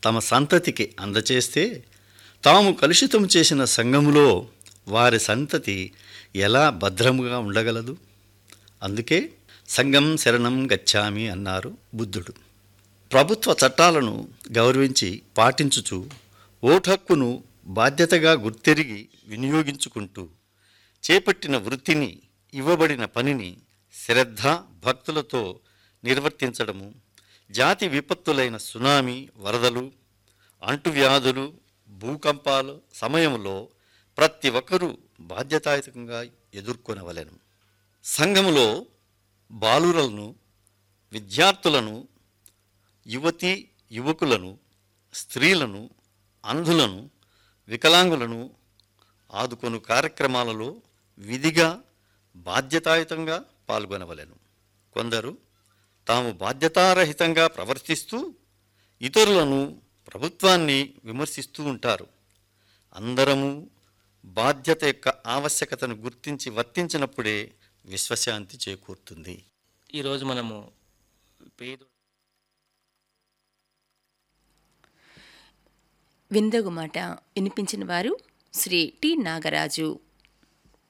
తమ సంతతికి అందచేస్తే తాము కలుషితం చేసిన సంఘములో వారి సంతతి ఎలా భద్రముగా ఉండగలదు అందుకే సంఘం శరణం గచ్చామి అన్నారు బుద్ధుడు ప్రభుత్వ చట్టాలను గౌరవించి పాటించుచు ఓటు హక్కును బాధ్యతగా గుర్తెరిగి వినియోగించుకుంటూ చేపట్టిన వృత్తిని ఇవ్వబడిన పనిని శ్రద్ధ భక్తులతో నిర్వర్తించడము జాతి విపత్తులైన సునామీ వరదలు అంటువ్యాధులు భూకంపాలు సమయంలో ప్రతి ఒక్కరూ బాధ్యతాయుతంగా ఎదుర్కొనవలెను సంఘములో బాలురలను విద్యార్థులను యువతి యువకులను స్త్రీలను అంధులను వికలాంగులను ఆదుకొను కార్యక్రమాలలో విధిగా బాధ్యతాయుతంగా పాల్గొనవలెను కొందరు తాము బాధ్యతారహితంగా ప్రవర్తిస్తూ ఇతరులను ప్రభుత్వాన్ని విమర్శిస్తూ ఉంటారు అందరము బాధ్యత యొక్క ఆవశ్యకతను గుర్తించి వర్తించినప్పుడే విశ్వశాంతి చేకూరుతుంది ఈరోజు మనము పేద విందగు మాట వినిపించిన వారు శ్రీ టి నాగరాజు